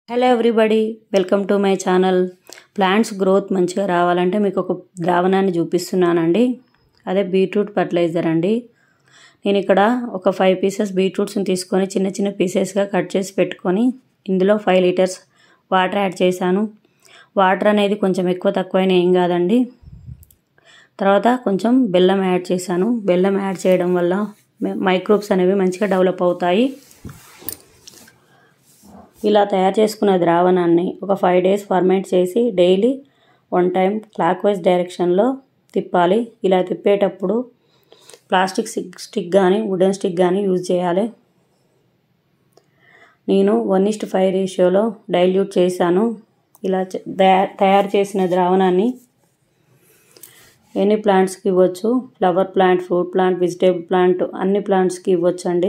hello everybody welcome to my channel plants growth మంచిగా రావాలంటే మీకు ఒక ద్రావణాన్ని చూపిస్తున్నానండి అదే బీట్రూట్ ఫర్టిలైజర్ అండి నేను ఇక్కడ ఒక ఫైవ్ పీసెస్ బీట్రూట్స్ని తీసుకొని చిన్న చిన్న పీసెస్గా కట్ చేసి పెట్టుకొని ఇందులో ఫైవ్ లీటర్స్ వాటర్ యాడ్ చేశాను వాటర్ అనేది కొంచెం ఎక్కువ తక్కువైనా ఏం కాదండి తర్వాత కొంచెం బెల్లం యాడ్ చేశాను బెల్లం యాడ్ చేయడం వల్ల మైక్రోబ్స్ అనేవి మంచిగా డెవలప్ అవుతాయి ఇలా తయారు చేసుకున్న ద్రావణాన్ని ఒక ఫైవ్ డేస్ ఫర్మెంట్ చేసి daily one time clockwise డైరెక్షన్లో తిప్పాలి ఇలా తిప్పేటప్పుడు ప్లాస్టిక్ స్టిక్ కానీ వుడెన్ స్టిక్ కానీ యూజ్ చేయాలి నేను వన్ ఇస్ట్ ఫైవ్ రేషియోలో డైల్యూట్ చేశాను ఇలా తయారు చేసిన ద్రావణాన్ని ఎనీ ప్లాంట్స్కి ఇవ్వచ్చు flower plant fruit plant vegetable plant అన్ని ప్లాంట్స్కి ఇవ్వచ్చు అండి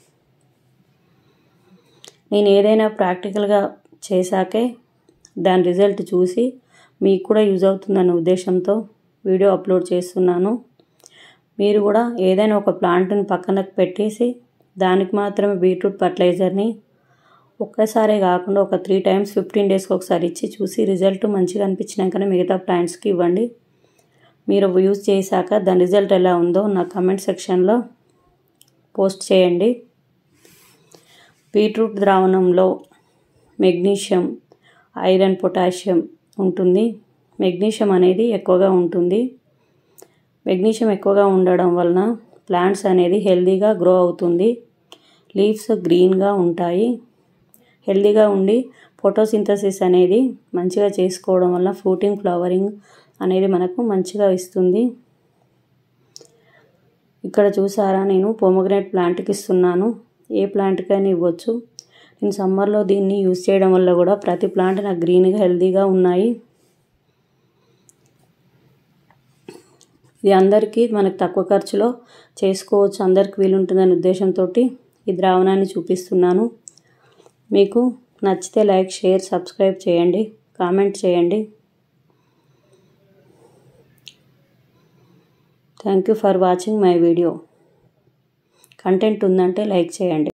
నేను ఏదైనా ప్రాక్టికల్గా చేశాకే దాని రిజల్ట్ చూసి మీకు కూడా యూజ్ అవుతుందనే ఉద్దేశంతో వీడియో అప్లోడ్ చేస్తున్నాను మీరు కూడా ఏదైనా ఒక ప్లాంట్ని పక్కనకు పెట్టేసి దానికి మాత్రమే బీట్రూట్ ఫర్టిలైజర్ని ఒక్కసారే కాకుండా ఒక త్రీ టైమ్స్ ఫిఫ్టీన్ డేస్కి ఒకసారి ఇచ్చి చూసి రిజల్ట్ మంచిగా అనిపించినాకనే మిగతా ప్లాంట్స్కి ఇవ్వండి మీరు యూజ్ చేశాక దాని రిజల్ట్ ఎలా ఉందో నా కమెంట్ సెక్షన్లో పోస్ట్ చేయండి బీట్రూట్ ద్రావణంలో మెగ్నీషియం ఐరన్ పొటాషియం ఉంటుంది మెగ్నీషియం అనేది ఎక్కువగా ఉంటుంది మెగ్నీషియం ఎక్కువగా ఉండడం వలన ప్లాంట్స్ అనేది హెల్దీగా గ్రో అవుతుంది లీవ్స్ గ్రీన్గా ఉంటాయి హెల్దీగా ఉండి ఫోటోసింథసిస్ అనేది మంచిగా చేసుకోవడం వల్ల ఫ్రూటింగ్ ఫ్లవరింగ్ అనేది మనకు మంచిగా ఇస్తుంది ఇక్కడ చూసారా నేను పోమోగ్రానేట్ ప్లాంట్కి ఇస్తున్నాను ఏ ప్లాంట్కైనా ఇవ్వచ్చు నేను సమ్మర్లో దీన్ని యూజ్ చేయడం వల్ల కూడా ప్రతి ప్లాంట్ నాకు గ్రీన్గా హెల్తీగా ఉన్నాయి ఇది అందరికీ మనకు తక్కువ ఖర్చులో చేసుకోవచ్చు అందరికి వీలుంటుందనే ఉద్దేశంతో ఈ ద్రావణాన్ని చూపిస్తున్నాను మీకు నచ్చితే లైక్ షేర్ సబ్స్క్రైబ్ చేయండి కామెంట్ చేయండి thank you for watching my video content ఉందంటే లైక్ చేయండి